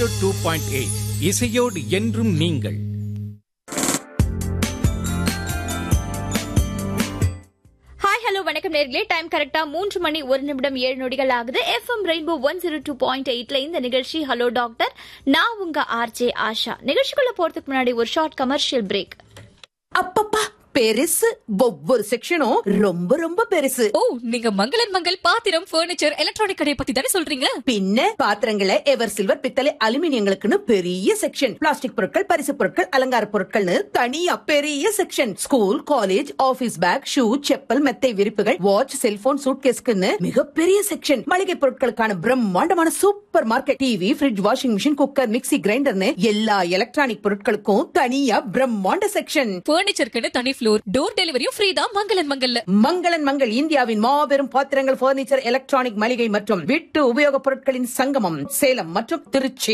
two point eight இசையோடு என்றும் நீங்கள் ஹாய் ஹலோ வணக்கம் நேர்களே டைம் கரெக்டா மூன்று மணி ஒரு நிமிடம் ஏழு நொடிகள் ஆகுது FM rainbow one zero two point எயிட்ல இந்த நிகழ்ச்சி ஹலோ டாக்டர் நான் உங்க ஆர்ஜே ஆஷா நிகழ்ச்சிக்குள்ள போறதுக்கு முன்னாடி ஒரு ஷார்ட் கமர்ஷியல் பிரேக் அப்பப்பா பெருசு ஒவ்வொரு செக்ஷனும் ரொம்ப ரொம்ப பெருசு ஓ நீங்க மங்களன் மங்கள் பாத்திரம் பர்னிச்சர் எலக்ட்ரானிக் கடையை பத்தி தானே சொல்றீங்க பின்ன பாத்திரங்களை எவர் சில்வர் பித்தளை அலுமினியங்களுக்குன்னு பெரிய செக்ஷன் பிளாஸ்டிக் பொருட்கள் பரிசு பொருட்கள் அலங்கார பொருட்கள்னு தனியா பெரிய section school college office bag shoe chappal மெத்தை விரிப்புகள் வாட்ச் செல்போன் சூட்கேஸ்க்குன்னு மிகப்பெரிய செக்ஷன் மளிகை பொருட்களுக்கான பிரம்மாண்டமான super market TV fridge washing machine cooker mixie கிரைண்டர்னு எல்லா எலக்ட்ரானிக் பொருட்களுக்கும் தனியா பிரம்மாண்ட செக்ஷன் பர்னிச்சருக்குன்னு தனி ஃப்ளோர் டோர் டெலிவரியும் ஃப்ரீ தான் மங்களன் மங்கல்ல மங்களன் மங்கள் இந்தியாவின் மாபெரும் பாத்திரங்கள் பர்னிச்சர் எலக்ட்ரானிக் மளிகை மற்றும் வீட்டு உபயோகப் பொருட்களின் சங்கமம் சேலம் மற்றும் Trichy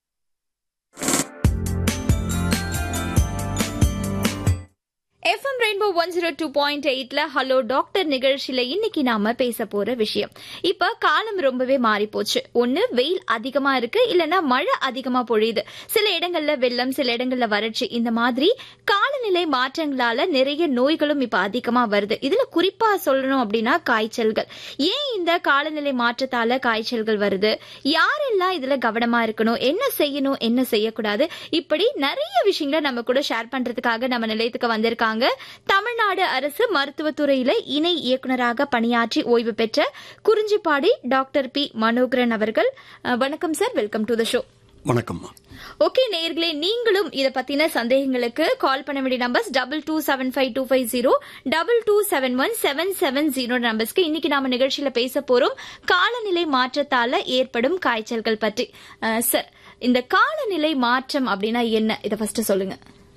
FM rainbow one zero two point எயிட்ல ஹலோ டாக்டர் நிகழ்ச்சியில இன்னைக்கு நாம பேச போற விஷயம் இப்ப காலம் ரொம்பவே மாறி போச்சு ஒண்ணு வெயில் அதிகமா இருக்கு இல்லனா மழை அதிகமா பொழியுது சில இடங்கள்ல வெள்ளம் சில இடங்கள்ல வறட்சி இந்த மாதிரி காலநிலை மாற்றங்களால நிறைய நோய்களும் இப்ப அதிகமா வருது இதுல குறிப்பா சொல்லணும் அப்படின்னா காய்ச்சல்கள் ஏன் இந்த காலநிலை மாற்றத்தால காய்ச்சல்கள் வருது யாரெல்லாம் இதுல கவனமா இருக்கணும் என்ன செய்யணும் என்ன செய்யக்கூடாது இப்படி நிறைய விஷயங்களை நம்ம கூட ஷேர் பண்றதுக்காக நம்ம நிலையத்துக்கு வந்திருக்காங்க தமிழ்நாடு அரசு மருத்துவத்துறையில இணை இயக்குனராக பணியாற்றி ஓய்வு பெற்ற குறிஞ்சிப்பாடி டாக்டர் பி மனோகரன் அவர்கள் அஹ், வணக்கம் sir welcome to the show வணக்கம்மா ஓகே நேயர்களே நீங்களும் இத பத்தின சந்தேகங்களுக்கு கால் பண்ண வேண்டிய numbers double two seven five two five zero double two seven one seven seven zero நம்பர்ஸ்க்கு இன்னைக்கு நாம நிகழ்ச்சியில பேச போறோம் காலநிலை மாற்றத்தால ஏற்படும் காய்ச்சல்கள் பற்றி அஹ், சார் இந்த காலநிலை மாற்றம் அப்படின்னா என்ன இத ஃபர்ஸ்ட் சொல்லுங்க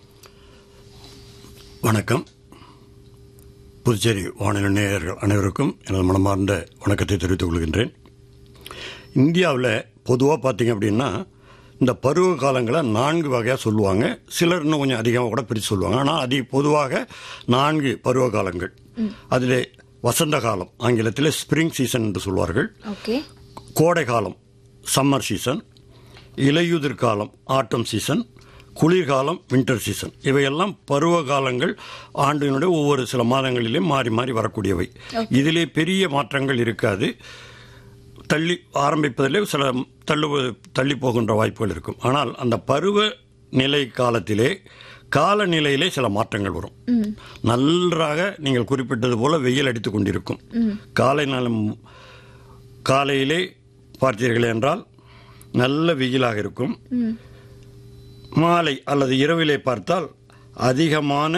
வணக்கம் புதுச்சேரி வானிலை நேயர்கள் அனைவருக்கும் எனது மனமார்ந்த வணக்கத்தை தெரிவித்துக் கொள்கின்றேன் இந்தியாவில் பொதுவாக பார்த்தீங்க அப்படின்னா இந்த பருவ காலங்களை நான்கு வகையாக சொல்லுவாங்க சிலர் இன்னும் கொஞ்சம் அதிகமாக கூட பிரித்து சொல்லுவாங்க ஆனால் அதி பொதுவாக நான்கு பருவ காலங்கள் அதில் வசந்த காலம் ஆங்கிலத்தில் ஸ்ப்ரிங் சீசன் என்று சொல்வார்கள் ஓகே கோடை காலம் சம்மர் சீசன் இலையுதிர் காலம் ஆட்டம் சீசன் குளிர்காலம் வின்டர் சீசன் இவையெல்லாம் பருவ காலங்கள் ஆண்டினுடைய ஒவ்வொரு சில மாதங்களிலே மாறி மாறி வரக்கூடியவை இதிலே பெரிய மாற்றங்கள் இருக்காது தள்ளி ஆரம்பிப்பதிலே சில தள்ளு தள்ளி போகின்ற வாய்ப்புகள் இருக்கும் ஆனால் அந்த பருவ நிலை காலத்திலே காலநிலையிலே சில மாற்றங்கள் வரும் நன்றாக நீங்கள் குறிப்பிட்டது போல வெயில் அடித்துக் கொண்டிருக்கும் காலை நாளும் காலையிலே பார்த்தீர்கள் என்றால் நல்ல வெயிலாக இருக்கும் மாலை அல்லது இரவிலே பார்த்தால் அதிகமான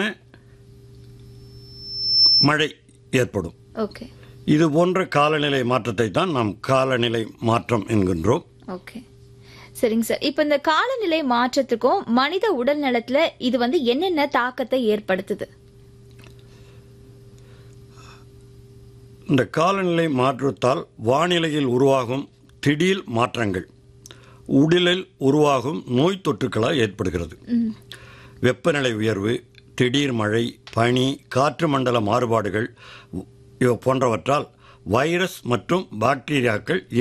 மழை ஏற்படும் ஓகே இது போன்ற காலநிலை மாற்றத்தை தான் நாம் காலநிலை மாற்றம் என்கின்றோம் ஓகே சரிங்க சார் இப்ப இந்த காலநிலை மாற்றத்துக்கும் மனித உடல் நலத்துல இது வந்து என்னென்ன தாக்கத்தை ஏற்படுத்துது இந்த காலநிலை மாற்றத்தால் வானிலையில் உருவாகும் திடீர் மாற்றங்கள் உடலில் உருவாகும் நோய் தொற்றுக்களால் ஏற்படுகிறது வெப்பநிலை உயர்வு திடீர் மழை பனி காற்று மண்டல மாறுபாடுகள் இவ போன்றவற்றால் வைரஸ் மற்றும் பாக்டீரியாக்கள்